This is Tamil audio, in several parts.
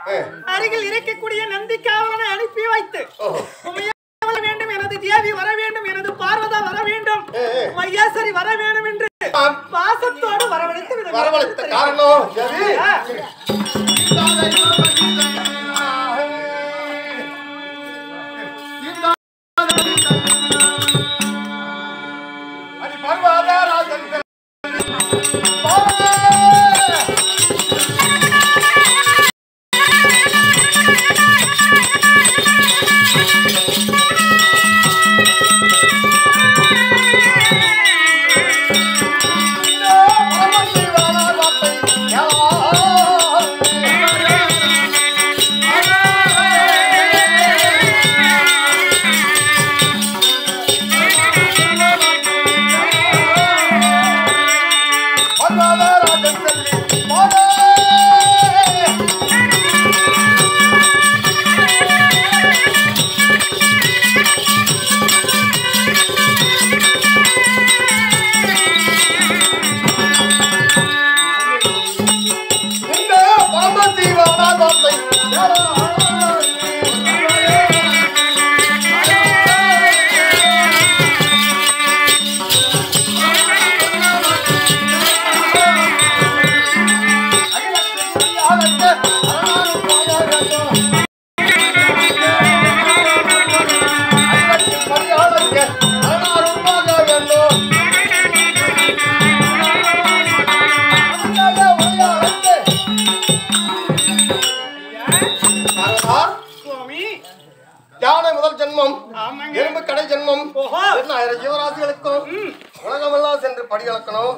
அருகில் இருக்கக்கூடிய நந்திக்காவலனை அனுப்பி வைத்து ஓஹோ. உமையால் வர வேண்டும் எனது தேவி வர வேண்டும் எனது பார்வதா வர வேண்டும் மையாசரி வர வேண்டும் என்று ஆம். பாசத்தோடு வரவழைத்து விட வரவழைத்த காரணம் எது? அடி பர்வத ராஜன் இந்த பரமசிவன வார்த்தை சுவாமி யானை முதல் ஜென்மம் ஆமாங்க எறும்பு கடை ஜென்மம் ஓஹோ எண்ணாயிரம் ஜீவராசிகளுக்கும் உலகமெல்லாம் சென்று படி அளக்கணும்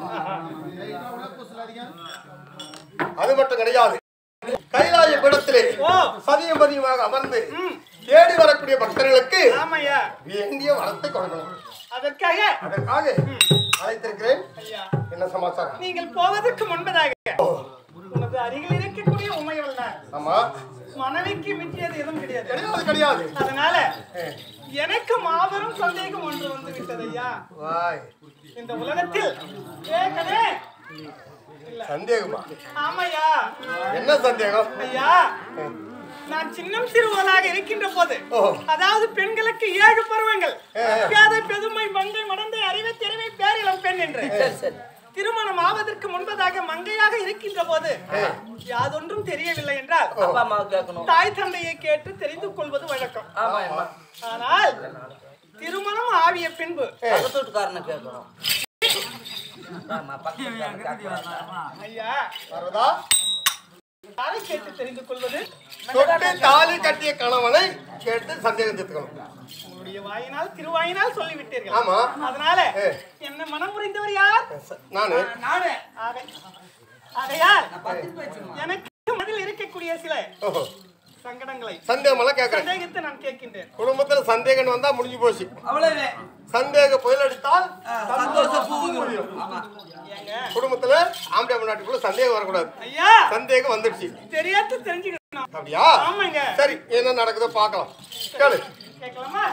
அது மட்டும் கிடையாது கைலாய பீடத்திலே ஓ சதியம் பதியமாக அமர்ந்து தேடி வரக்கூடிய பக்தர்களுக்கு ஆமையா வேண்டிய வரத்தை கொடுக்கணும் அதற்காக அதற்காக அழைத்திருக்கிறேன் ஐயா என்ன சமாச்சாரம் நீங்கள் போவதற்கு முன்பதாக உனது அருகில் இருக்கக்கூடிய உமையவள் தான் ஆமா மனைவிக்கு மிஞ்சியது எதுவும் கிடையாது கிடையாது கிடையாது அதனால எனக்கு மாபெரும் சந்தேகம் ஒன்று வந்து விட்டது ஐயா வாய் இந்த உலகத்தில் ஏகனே சந்தேகமா ஆமையா என்ன சந்தேகம் ஐயா நான் சின்னம் சிறுவனாக இருக்கின்ற போது ஓ. அதாவது பெண்களுக்கு ஏழு பருவங்கள் பேதை பெதுமை மங்கை மடந்தை அறிவை திறமை பேரிளம் பெண் என்று திருமணம் ஆவதற்கு முன்பதாக மங்கையாக இருக்கின்ற போது யாதொன்றும் தெரியவில்லை என்றால் அப்பா அம்மாவை கேட்கணும் தாய் தந்தையை கேட்டு தெரிந்து கொள்வது வழக்கம் ஆமா ஆமா ஆனால் திருமணம் ஆவிய பின்பு பக்கத்து வீட்டுக்காரனை கேட்கணும் ஆமா பக்கத்து வீட்டுக்காரனை கேட்கணும் ஐயா பார்வதா யாரை கேட்டு தெரிந்து கொள்வது தொட்டு தாலி கட்டிய கணவனை கேட்டு சந்தேகம் தீர்த்துக்கணும் உங்களுடைய வாயினால் திருவாயினால் சொல்லிவிட்டீர்கள் ஆமா அதனால ஏ. என்ன மனம் புரிந்தவர் யார் நானு ஆகை- ஆகையால் எனக்கு மனதில் இருக்கக்கூடிய சில ஓஹோ. சங்கடங்களை சந்தேகம் எல்லாம் கேட்கறேன் சந்தேகத்தை நான் கேட்கின்றேன் குடும்பத்துல சந்தேகம் வந்தா முடிஞ்சு போச்சு அவ்வளவு சந்தேக புயல் அடித்தால் சந்தோஷம் பூ முடியும் ஆமா ஏங்க குடும்பத்துல ஆம்பளை முன்னாடிக்குள்ள சந்தேகம் வரக்கூடாது ஐயா சந்தேகம் வந்துடுச்சு தெரியாத தெரிஞ்சுக்கணும் அப்படியா ஆமாங்க சரி என்ன நடக்குதோ பார்க்கலாம் கேளு கேட்கலாமா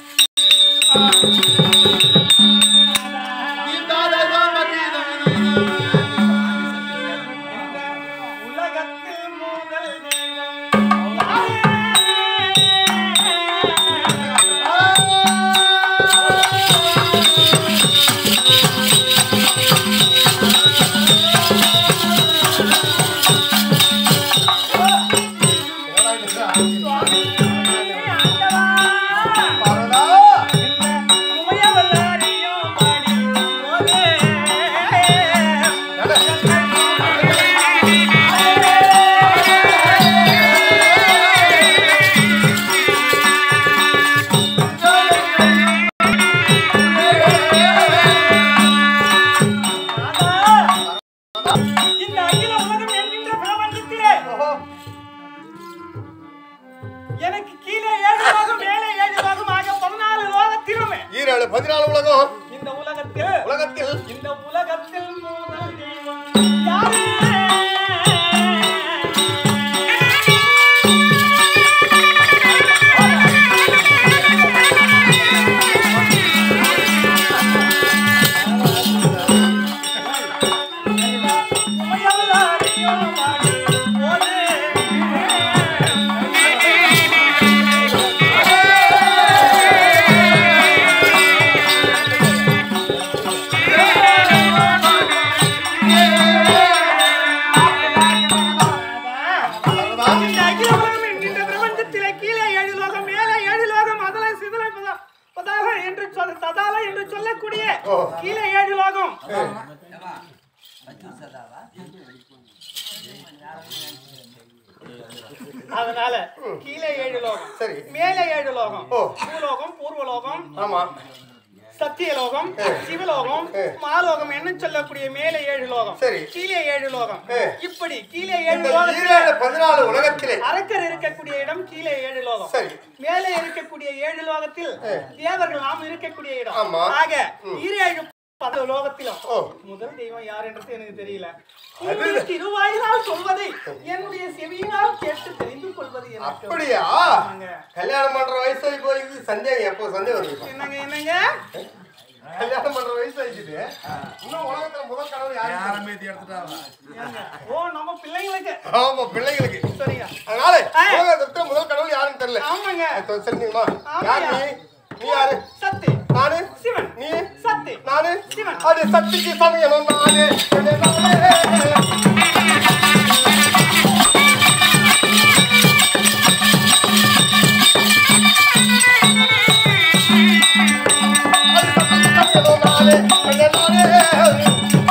உலகத்தில் முதல் தெய்வம் பார்வதா, உமையவளாரியும் பாடி போதே. நட. இந்த அகில உலகம் என்கின்ற பிரபஞ்சத்திலே ஓஹோ. எனக்கு கீழே ஏழு பாகம் மேலே ஏழு பாகம் ஆக பதினாலு லோகத்திலுமே ஈரேழு பதினாலு உலகம் இந்த உலகத்தில் உலகத்தில் இந்த உலகத்தில் முதல் தெய்வம் யாரு? உமையவளாரியும் பாடி போதே. கீழே ஏழு லோகம் ஏம்மா, வச்சு சதாவா? அதனால கீழே ஏழு லோகம் சரி. மேலே ஏழு லோகம் ஓ. பூலோகம் பூர்வலோகம் ஆமா சத்தியலோகம் சிவலோகம் மாலோகம் என்ன சொல்லக்கூடிய மேலே ஏழு லோகம் சரி. கீழே ஏழு லோகம் ஏ. இப்படி கீழே ஏழு இந்த லோகத்துல ஈரேழு பதினாலு உலகத்திலே அரக்கர் இருக்கக்கூடிய இடம் கீழே ஏழு லோகம் சரி. மேலே இருக்கக்கூடிய ஏழு லோகத்தில் தேவர்கள் நாம் இருக்கக்கூடிய இடம் ஆமா. ஆக ஈரேழு பத்து லோகத்திலும் ஓ. முதல் தெய்வம் யார் என்றது எனக்கு தெரியல உன்னுடைய திருவாயினால் சொல்வதை என்னுடைய செவியினால் கேட்டு தெரிந்து கொள்வது எனக்கு அப்படியா ஆமாங்க. கல்யாணம் பண்ற வயசு போய் சந்தேகம் எப்போ சந்தேகம் வருது என்னங்க என்னங்க கல்யாணம் பண்ற வயசு ஆயிடுச்சு இன்னும் உலகத்துல முதல் கனவு யாரு ஏங்க? ஓ நம்ம பிள்ளைங்களுக்கு ஆமா பிள்ளைங்களுக்கு சரிங்க அதனால ஆ. உலகத்துல முதல் கடவுள் யாருன்னு தெரியல ஆமாங்க அது தெரிஞ்சுமா ஆமாய்யா. யார் நீ நீ யாரு சக்தி நானு சிவன் நீ சக்தி நானு சிவன். அது சக்திக்கு சமயனும் நானு நானே. அது சக்திக்கு சமயனும் நானே நானே.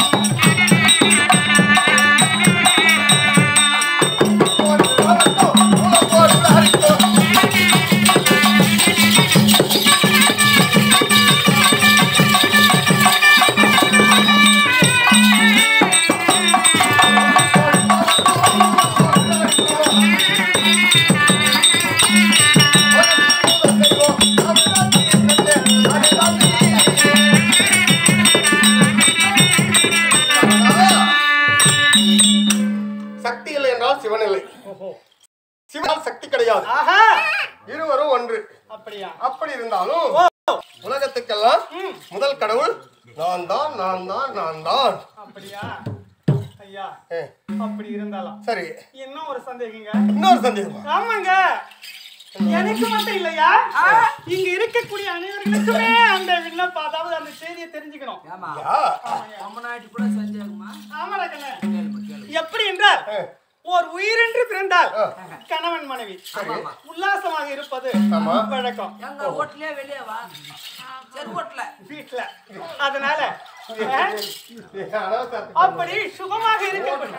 சக்தி இல்லை என்றால் சிவன் இல்லை சிவனால் சக்தி கிடையாது ஆஹா இருவரும் ஒன்று அப்படியா அப்படி இருந்தாலும் உலகத்துக்கெல்லாம் முதல் கடவுள் நான் தான் நான் தான் நான் தான் அப்படியா ஐயா ஏ, அப்படி இருந்தாலும் சரி இன்னும் ஒரு சந்தேகங்க இன்னொரு சந்தேகமா ஆமாங்க எனக்கு மட்டும் இல்லையா இங்க இருக்கக்கூடிய அனைவர்களுக்குமே அந்த விண்ணப்பம் அதாவது அந்த செய்தியை தெரிஞ்சுக்கணும் ஏம்மா, யா, பொம்மனாட்டி கூட சந்தேகமா? ஆமாடா கண்ணே கேளுப்பா, கேளு. எப்படி என்றால் ஏ, ஓர் உயிரென்று பிறந்தால் ஆ. கணவன் மனைவி ஆமாமா. உல்லாசமாக இருப்பது ஆமா. வழக்கம் எங்க வீட்லயே வெளியே வா சரி வீட்டுல வீட்டுல அதனால ஏ, அனாவசியம். அப்படி சுகமாக இருக்க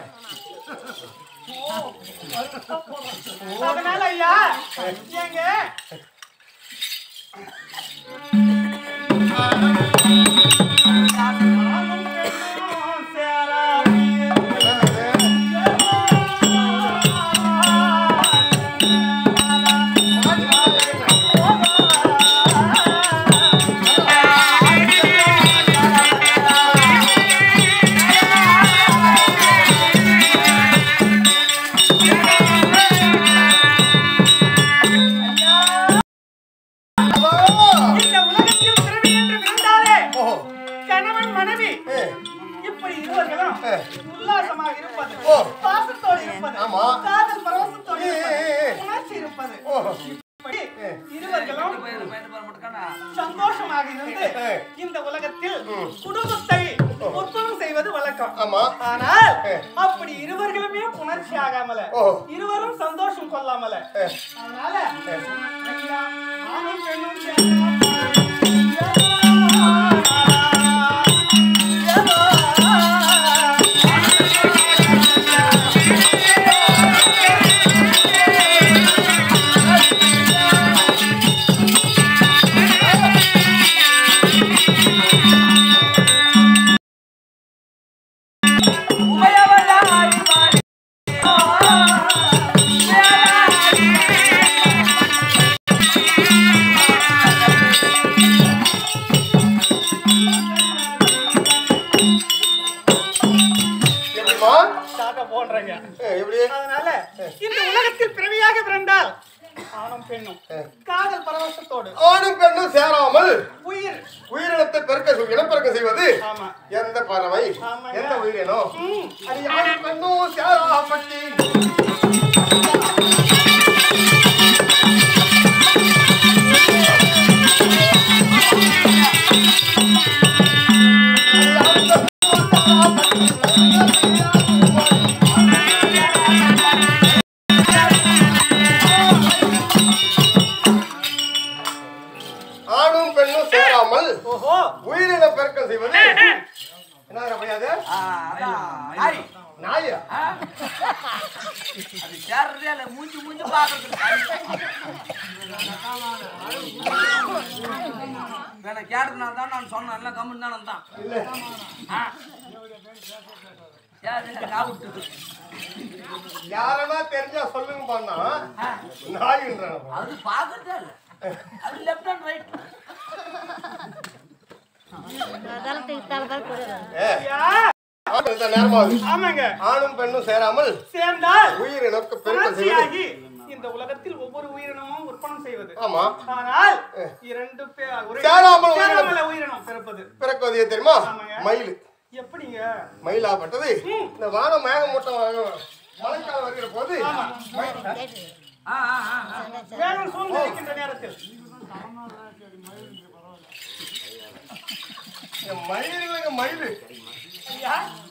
அதனால ஐயா ஏங்க நானும் பெண்ணும் சேராதீர். இந்த உலகத்தில் பிறவி என்று பிறந்தாலே ஓஹோ, கணவன் மனைவி ஏ, இப்படி இருவர்களும் ஏ. உல்லாசமாக இருப்பது ஓ. பாசத்தோடு இருப்பது ஆமா. காதல் பரவசத்தோடு ஏ, ஏ, இருப்பது ஏ. உணர்ச்சி இருப்பது ஓஹோ, இப்படி இருவர்களும் போய் பயந்து போற மட்டுக்கானா சந்தோஷமாக இருந்து ஏ. இந்த உலகத்தில் குடும்பத்தை ஒத்துழைப்பு செய்வது வழக்கம் ஆமா ஆனால் ஏ. அப்படி இருவர்களுமே புணர்ச்சி ஆகாமல ஓ. இருவரும் சந்தோஷம் கொள்ளாமல ஏ. அதனால ஐயா, ஆணும் பெண்ணும் சேர்ந்து எப்படிமா டாட்டா போடுறேங்க ஏ, எப்படி அதனால இந்த உலகத்தில் பிறவியாக பிறந்தால் ஆணும் பெண்ணும் ஏ. காதல் பரவசத்தோடு ஆணும் பெண்ணும் சேராமல் உயிர் உயிரினத்தை பெருக்க செய்- இனப்பெருக்கம் செய்வது ஆமா எந்த பறவை ஆமாங்க. எந்த உயிரினம் ம். அது ஆணும் பெண்ணும் சேராமட்டி ஆணும் பெண்ணும் சேராமல் ஓஹோ உயிரின பெருக்கம் செய்வது என்ன அப்படியாது ஆ, அதான் நாய். நாயா ஆ? அது சேர்றதே இல்ல மூஞ்சி மூஞ்சி பாக்குறதுக்கு வேணா கேட்டதுனால தான் நான் சொன்னேன் எல்லாம் கம்மி தானே தான் இல்ல ஆ. யாரு காவுட்டு யாரனா தெரிஞ்சா சொல்லுங்க பண்ணா ஆ. நாயின்றான் அது பாக்குறதே இல்ல அது லெஃப்ட் அண்ட் ரைட் ஏ ஐயா, ஆண் இந்த நேரமாகுது ஆமாங்க ஆணும் பெண்ணும் சேராமல் சேர்ந்தால் உயிர் எனக்கு பெருக்கம் செய்வது புணர்ச்சியாகி இந்த உலகத்தில் ஒவ்வொரு உயிரினமும் உற்பணம் செய்வது ஆமா ஆனால் இரண்டு பேர் ஒரு- சேராமல் உயிரினம். சேராமல் உயிரினம் பிறப்பது பிறக்குவது எது தெரியுமா ஆமாங்க. மயில் எப்படிங்க மயிலாப்பட்டது ம். இந்த வானம் மேகமூட்டம் வரும். மழைக்காலம் வருகிற போது மயில்- ஆ ஆ ஆ ஆ. வேகம் சூழ்ந்து இருக்கின்ற நேரத்தில் இந்த மயில் இல்லைங்க மயில் ஐயா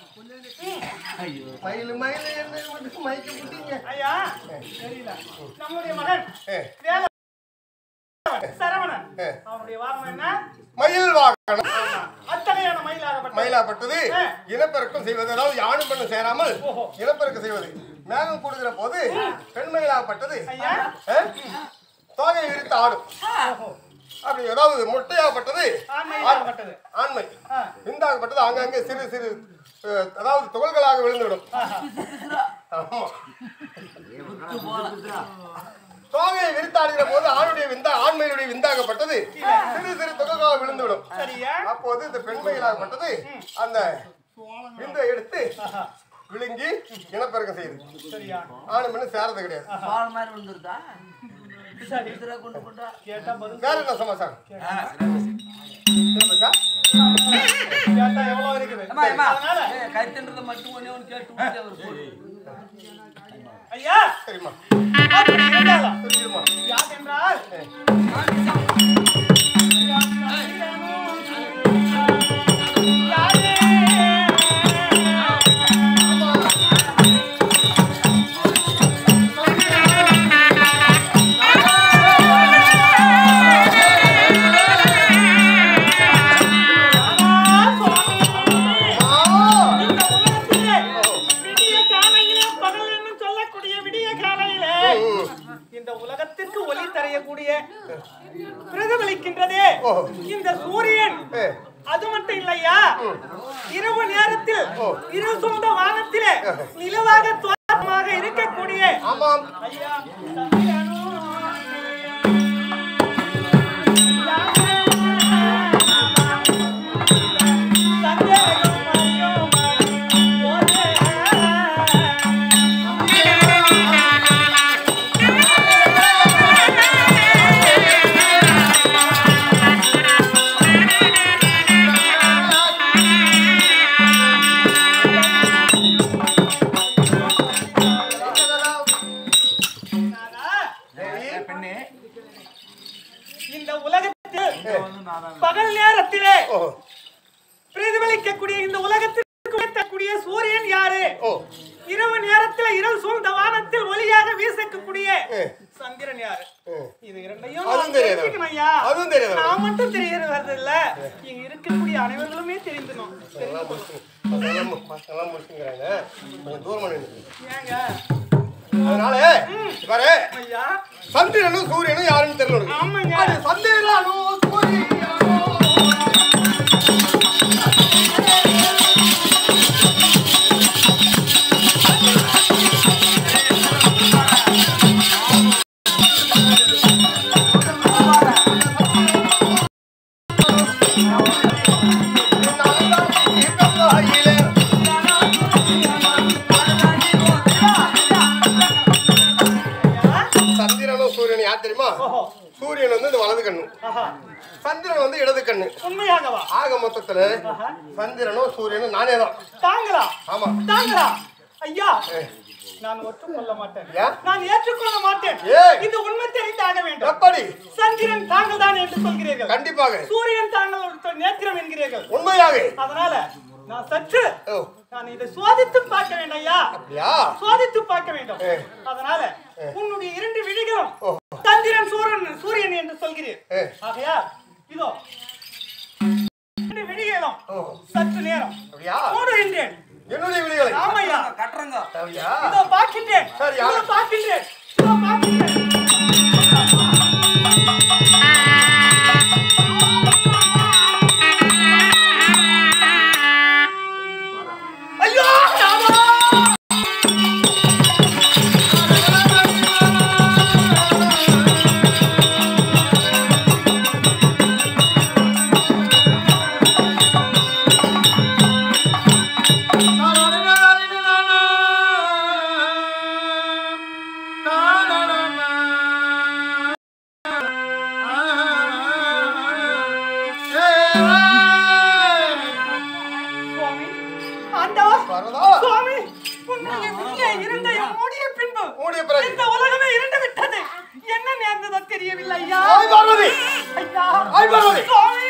மயில் மயில் என்ன மட்டும் மயக்க புட்டிங்க ஐயா தெரியல நம்முடைய மகன் ஏ. வேல சரவணன் ஏ. அவனுடைய வாகனம் என்ன மயில் வாகனம் ஆமா. அத்தகையான மயிலாகப்பட்ட மயிலாப்பட்டது ஆ. இனப்பெருக்கம் செய்வது அதாவது யானும் பெண்ணும் சேராமல் ஓஹோ. இனப்பெருக்கம் செய்வது மேகம் கூடுகிற போது பெண் மயிலாப்பட்டது ஐயா ஆ? தோகை விரித்து ஆடும் ஓஹோ. அப்படி ஏதாவது முட்டையாகப்பட்டது ஆண்மயிலாகப்பட்டது ஆண்மை ஆ. விந்தாகப்பட்டது அங்கங்கே சிறு சிறு அஹ், அதாவது துகள்களாக விழுந்துவிடும் ஆஹா. ஆமா விட்டு போல தோகையை விரித்தாடுகிற போது ஆணுடைய விந்தா ஆண்மையுடைய விந்தாகப்பட்டது சிறு சிறு துகள்களாக விழுந்துவிடும் சரியா அப்போது இந்த பெண்மையிலாகப்பட்டது அந்த விந்தை எடுத்து ஆஹா. விழுங்கி இனப்பெருக்கம் செய்யுது சரியா ஆணும் பெண்ணு சேரது கிடையாது பால் மாதிரி வந்துருதா சரி இதுல கொண்டு கொண்டா கேட்டா பதில் வேற என்ன சமாச்சாரம் சொல்லுப்பா. கேட்டா எவ்வளவு இருக்குது ஏம்மா, ஏம்மா, அதனால ஏய், கைத்தன்றதை மட்டும் ஒண்ணே ஒண்ணு கேட்டு விட்டு அவர் போடு. ஐயா சரிம்மா அப்படி இருந்தாலும் தெரியுமா யாரென்றால் இந்த உலகத்திலே விடிய காலையிலே பகல் என்று சொல்லக்கூடிய விடிய காலையிலே இந்த உலகத்திற்கு ஒளி தரையக்கூடிய பிரதிபலிக்கின்றதே இந்த சூரியன் ஏ, அது மட்டும் இல்லையா இரவு நேரத்தில் இரு சொந்த வானத்திலே நிலவாக தோற்றமாக இருக்கக்கூடிய ஆமாம் ஐயா சந்திரனோ இந்த உலகத்தில் பகல் நேரத்திலே ஓ பிரதிபலிக்கக்கூடிய இந்த உலகத்திற்கு உயர்த்தக்கூடிய சூரியன் யாரு ஓ இரவு நேரத்துல இருள் சூழ்ந்த வானத்தில் ஒளியாக வீசக்கூடிய ஏ. சந்திரன் யாரு ஏ. இது இரண்டையும் அதுவும் நான் தெரியாது. தெரிஞ்சுக்கணும் ஐயா. அதுவும் தெரியாது. நான் மட்டும் தெரியறது இல்ல இங்க இருக்கக்கூடிய அனைவர்களுமே தெரிந்துணும் எல்லாம் முடிச்சுங்க. பசங்கெல்லாம் மு- பசங்கெல்லாம் முடிச்சுங்கிறாங்க. கொஞ்சம் தூரமா நின்னு. ஏங்க அதனால பாரு ஐயா சந்திரனும் சூரியனும் யாருன்னு தெரியல உனக்கு. ஆமாங்க அது சந்திரனும் சூரியனும் சந்திரனும் சூரியனும் யார் தெரியுமா ஓஹோ சூரியன் வந்து இந்த வலது கண்ணு ஆஹா சந்திரன் வந்து இடது கண்ணு உண்மையாகவா ஆக மொத்தத்துல ஆஹா. சந்திரனும் சூரியனும் நானே தான் தாங்களா ஆமா தாங்களா ஐயா நான் ஒற்றுக்கொள்ள மாட்டேன் ஏன்? நான் ஏற்றுக்கொள்ள மாட்டேன் ஏன்? இது உண்மை தெரிந்தாக வேண்டும் எப்படி சந்திரன் தாங்கள் தான் என்று சொல்கிறீர்கள் கண்டிப்பாக சூரியன் தாங்கள் நேத்திரம் என்கிறீர்கள் உண்மையாக அதனால நான் சற்று ஓ நான் இதை சோதித்து பார்க்க வேண்டும் ஐயா அப்படியா சோதித்து பார்க்க வேண்டும் ஏ. அதனால உன்னுடைய இரண்டு விழிகளும் ஓ. சந்திரன் சூரியன் சூரியன் என்று சொல்கிறீர் ஏ. ஆகையால் இதோ இரண்டு விழிகளும் ஓ, சற்று நேரம் அப்படியா மூடுகின்றேன் என்னுடைய விழிகளை ஆமையா கட்டுறங்க அப்படியா இதோ பார்க்கின்றேன் சரி, இதோ ஆ- பார்க்கின்றேன் இதோ பார்க்கின்றேன் ஐயோ ராமா! சுவாமி ஆண்டவா வரதா சுவாமி உன்னுடைய விழியை இருண்டையும் மூடிய பின்பு மூடிய பிறகு. இந்த உலகமே இருண்டு விட்டது என்ன நேர்ந்ததோ தெரியவில்லை ஐயா ஆய் பார்வதி ஐயா ஆய் பார்வதி சுவாமி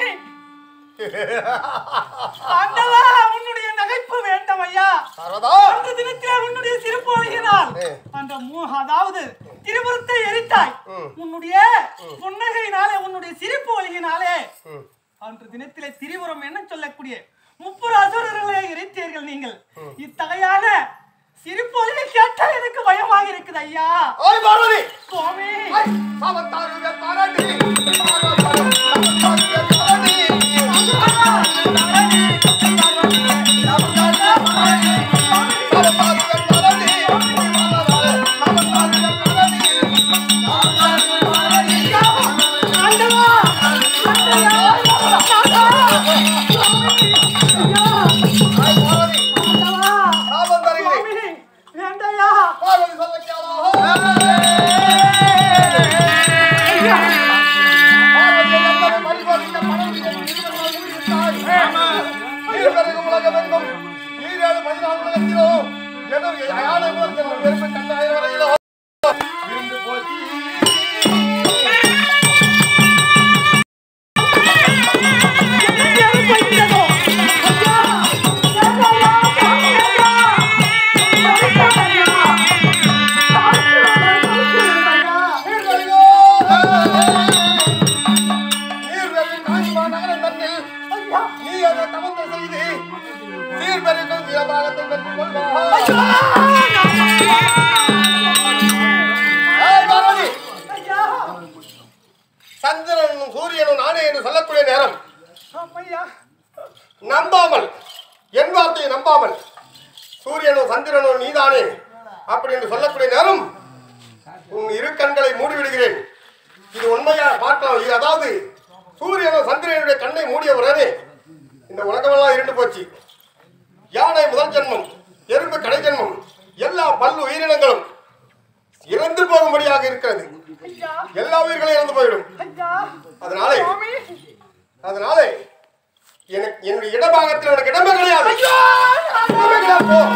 ஆண்டவா உன்னுடைய நகைப்பு வேண்டாம் ஐயா வரதா அந்த தினத்திலே உன்னுடைய சிறப்பு அழகினால் ஏ. அந்த மூ- அதாவது திருபுறத்தை எரித்தாய் ம். உன்னுடைய புன்னகையினாலே உன்னுடைய சிரிப்பு ஒழுகினாலே ம். அன்று தினத்திலே திரிபுரம் என்ன சொல்லக்கூடிய முப்புற அசுரர்களை எரித்தீர்கள் நீங்கள் இத்தகையான சிரிப்பு ஒழுகை கேட்டால் எனக்கு பயமாக இருக்குது ஐயா ஆய் பார்வதி சுவாமி ஆய் சாவத்தாருக பாராட்டி சாவத்தாருக பாராட்டி சாவத்தாருக பாராட்டி சாவத்தாருக பாராட்டி ஆண்டவா ஆய் பார்வதி ஆண்டவா சாபம் தருகிறேன் சுவாமி வேண்டாயா பார்வதி சொல்லக்கியாலோ பார்வதி என்பது மறிபறிந்த மனைவியை இருவரால் முடிவித்தாய். ஈரகருகும் உலகமெங்கும் ஈரேழு பதினாலு உலகத்திலோ எனும் யானை முதல் எனும் எறும்பு கண்டாயிரம் வரையிலோ இருந்து போச்சு நீர்வழியோ! நீர்வழி காஞ்சிமா நகரம் தன்னில் நீ அதை தமந்த செய்து சீர்பெருக்கும் சிவபாகத்தை பெற்றுக் கொள்வாய். ஏய் பார்வதி, சந்திரனும் சூரியனும் நானே என்று சொல்லக்கூடிய நேரம் நம்பாமல் என் வார்த்தையை நம்பாமல் சூரியனும் சந்திரனும் நீதானே அப்படி என்று சொல்லக்கூடிய நேரம் உன் இரு கண்களை மூடிவிடுகிறேன் இது உண்மையா பார்க்கலாம் இது அதாவது சூரியனும் சந்திரனுடைய கண்ணை மூடிய உடனே இந்த உலகமெல்லாம் இருண்டு போச்சு யானை முதல் ஜென்மம் எறும்பு கடை ஜென்மம் எல்லா பல் உயிரினங்களும் இறந்து போகும்படியாக இருக்கிறது எல்லா உயிர்களும் இறந்து போயிடும் அதனாலே அதனாலே எனக்கு என்னுடைய இடபாகத்தில் உனக்கு இடமே கிடையாது இடமே கிடையாது போ.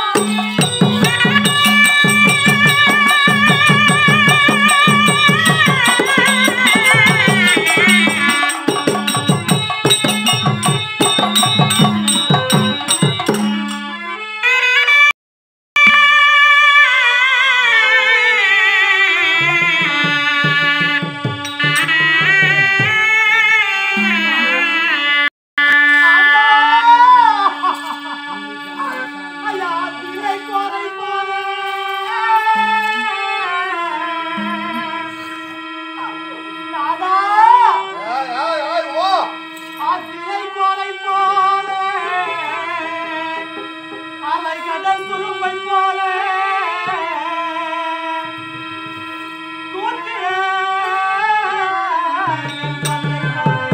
ஏய், ஏய், ஏய், ஓ. கடல் துரும்பை போல தூக்கிய என் தந்தை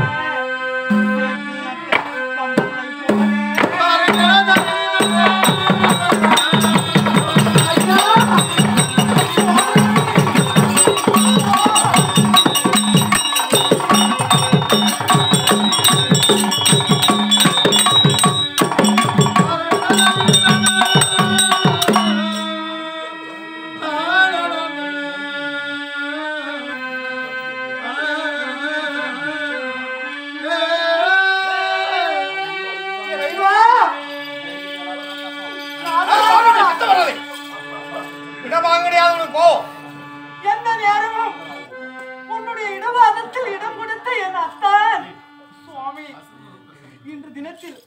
போல, கம்பளை போல. இறைவா! ஏய், பார்வதி, கிட்ட வராதே. இடபாகம் கிடையாது உனக்கு போ எந்த நேரமும் உன்னுடைய இடவாதத்தில் இடம் கொடுத்த என் அத்தான் சுவாமி இன்று தினத்தில்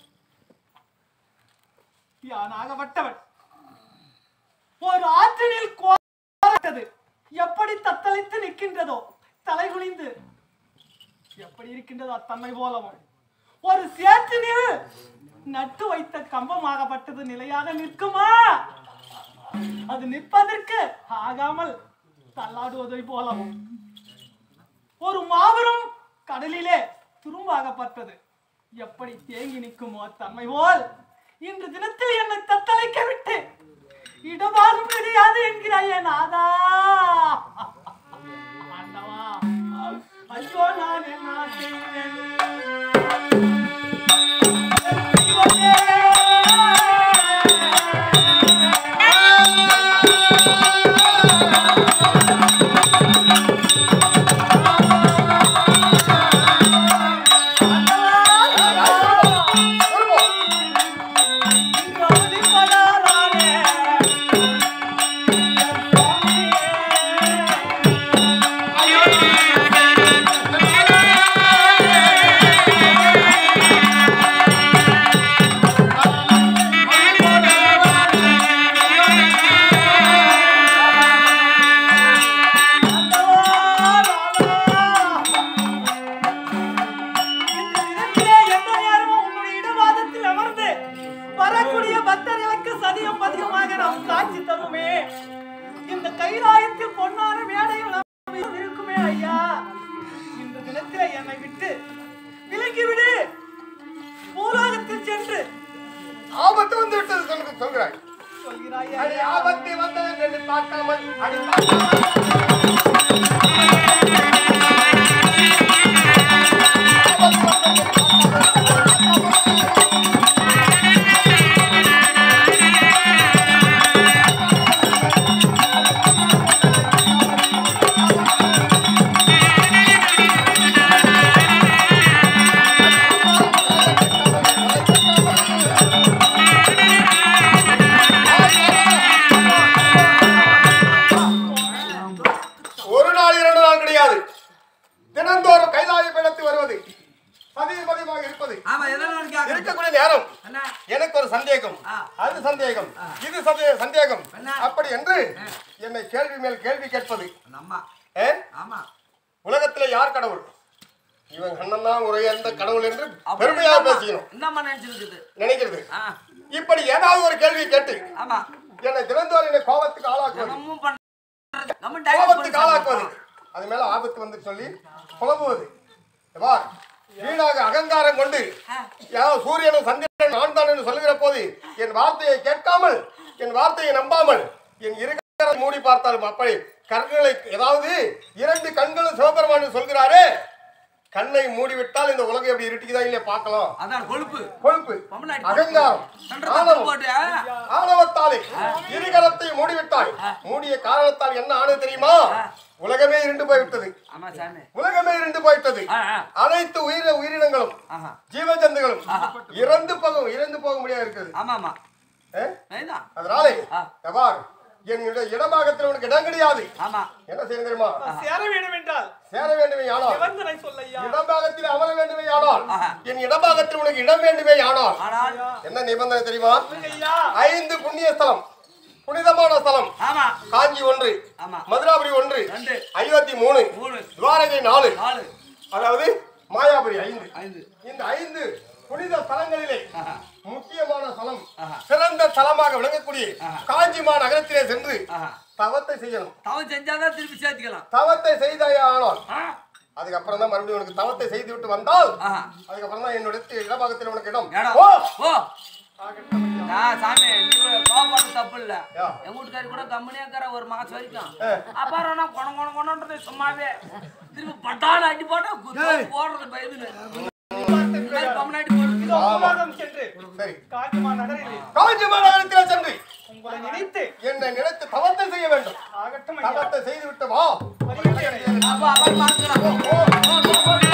யானாகப்பட்டவன் ஒரு ஆற்றினில் கோரட்டது எப்படி தத்தளித்து நிற்கின்றதோ தலை குனிந்து எப்படி இருக்கின்றதோ அத்தன்மை போலவும் ஒரு சேற்றினில் நட்டு வைத்த கம்பமாகப்பட்டது நிலையாக நிற்குமா அது நிற்பதற்கு ஆகாமல் தள்ளாடுவதை போலவும் ஒரு மாபெரும் கடலிலே துரும்பாகப்பட்டது எப்படி தேங்கி நிற்குமோ தன்மை போல் இன்று தினத்தில் என்னை தத்தளிக்க விட்டு இடமாறும் தெரியாது என்கிறாயே நாதா ஆண்டவா ஐயோ நான் என்ன செய்வேன் இந்த தினத்திலே எந்த நேரமும் உன்னுடைய இடவாதத்தில் அமர்ந்து வரக்கூடிய பக்தர்களுக்கு சதியம் பதிகமாக நாம் காட்சி தருமே இந்த கைலாயத்தில் பொன்னான மேடையில் நாம் இருக்குமே ஐயா இந்த தினத்திலே என்னை விட்டு விலகிவிடு பூலோகத்தில் சென்று ஆபத்து வந்து விட்டது சொல்லுங்க சொல்கிறாய் சொல்கிறாய் அடி ஐயா. ஆபத்து வந்தது என்று பார்க்காமல் அடி பார்க்காமல் ஒரு நாள் இரண்டு நாள் கிடையாது தினந்தோறும் கைலாய பீடத்து வருவது பதிவு பதிவாக இருப்பது ஆமா எதனால கேக்குறேன் இருக்கக்கூடிய நேரம் என்ன எனக்கு ஒரு சந்தேகம் ஆ. அது சந்தேகம் இது சந்தே- சந்தேகம் என்ன? அப்படி என்று என்னை கேள்வி மேல் கேள்வி கேட்பது அம்மா ஏ? ஆமா உலகத்திலே யார் கடவுள் இவன் கண்ணன் தான் ஒரே அந்த கடவுள் என்று அப்படி பெருமையாக என்னம்மா- பேசிக்கணும் என்னம்மா நினைச்சிருக்குது நினைக்கிறது ஆ இப்படி ஏதாவது ஒரு கேள்வி கேட்டு ஆமா என்னை தினந்தோறும் என்னை கோபத்துக்கு ஆளாக்குவது தினமும் பண்றது நம்ம டைவர்ஸ் கோபத்துக்கு ஆளாக்குவது அது மேல ஆபத்து வந்து சொல்லி புலம்புவது பார் வீணாக அகங்காரம் கொண்டு யாரோ சூரியனும் சந்திரன் நான் தான் என்று சொல்லுகிற போது என் வார்த்தையை கேட்காமல் என் வார்த்தையை நம்பாமல் என் இருக்கிற மூடி பார்த்தாலும் அப்படி கண்களை ஏதாவது இரண்டு கண்களும் சிவபெருமான் சொல்கிறாரே கண்ணை மூடிவிட்டால் இந்த உலகம் எப்படி இருட்டிக்குதா இல்லையா பார்க்கலாம் அதான் கொழுப்பு கொழுப்பு பொம்மநாட்டி அகங்காரம் சண்டை ஆணவம் போட்டு ஆணவத்தாலே இருகரத்தை மூடிவிட்டாய் மூடிய காரணத்தால் என்ன ஆனது தெரியுமா உலகமே இருண்டு போய்விட்டது ஆமா சாமி உலகமே இருண்டு போய்விட்டது ஆ ஆ அனைத்து உயிர உயிரினங்களும் ஆஹா ஜீவஜந்துகளும் இறந்து போக இறந்து போக முடியாது இருக்குது ஆமா ஆமா ஏ? சரிதான் அதனாலே ஆ. எவ்வாறு என்னுடைய இடபாகத்தில் உனக்கு இடம் கிடையாது ஆமா என்ன செய்ய தெரியுமா சேர வேண்டும் என்றால் சேர வேண்டுமே ஆனால் நிபந்தனை சொல்லையா இடபாகத்தில் அமர வேண்டுமே ஆனால் ஆஹா. என் இடபாகத்தில் உனக்கு இடம் வேண்டுமே ஆனால் ஆனால் என்ன நிபந்தனை தெரியுமா ஐயா ஐந்து புண்ணிய ஸ்தலம் புனிதமான ஸ்தலம் ஆமா காஞ்சி ஒன்று ஆமா மதுராபுரி ஒன்று ரெண்டு அயோத்தி மூணு மூணு துவாரகை நாலு நாலு அதாவது மாயாபுரி ஐந்து ஐந்து இந்த ஐந்து புனித ஸ்தலங்களிலே ஆஹா முக்கியமான ஸ்தலம் ஆஹா. சிறந்த ஸ்தலமாக விளங்கக்கூடிய ஆஹா. காஞ்சிமா நகரத்திலே சென்று ஆஹா தவத்தை செய்யணும் தவம் செஞ்சாதான் திருப்பி சேர்த்துக்கலாம் தவத்தை செய்தாயானால் ஆ அதுக்கப்புறம் தான் மறுபடியும் உனக்கு தவத்தை செய்து விட்டு வந்தால் ஆஹா அதுக்கப்புறம் தான் என்னுடைய இடபாகத்தில் உனக்கு இடம் இடம் ஓ! ஓ நான் சாமி நீ கோபாடு தப்பு இல்ல யா. எங்க வீட்டுக்காரி கூட கம்பெனியா இருக்கிற ஒரு மாசம் வரைக்கும் அப்புறம் நான் கொண கொண கொணன்றது சும்மாவே திருப்பி பட்டான அடி போட்டா குத்து போடுறது பயதுன்னு கம்முனாடி போடுறது இதோ பூலோகம் சென்று சரி காஞ்சிமா நகரில் காஞ்சிமா நகரத்திலே சென்று உங்களை நினைத்து என்னை நினைத்து தவத்தை செய்ய வேண்டும் ஆகட்டும் ஐயா தவத்தை செய்து விட்டு வா வருகிறேன். அப்ப அவர் பார்த்துக்கலாம் ஓ, ஓ, ஓ, ஓ.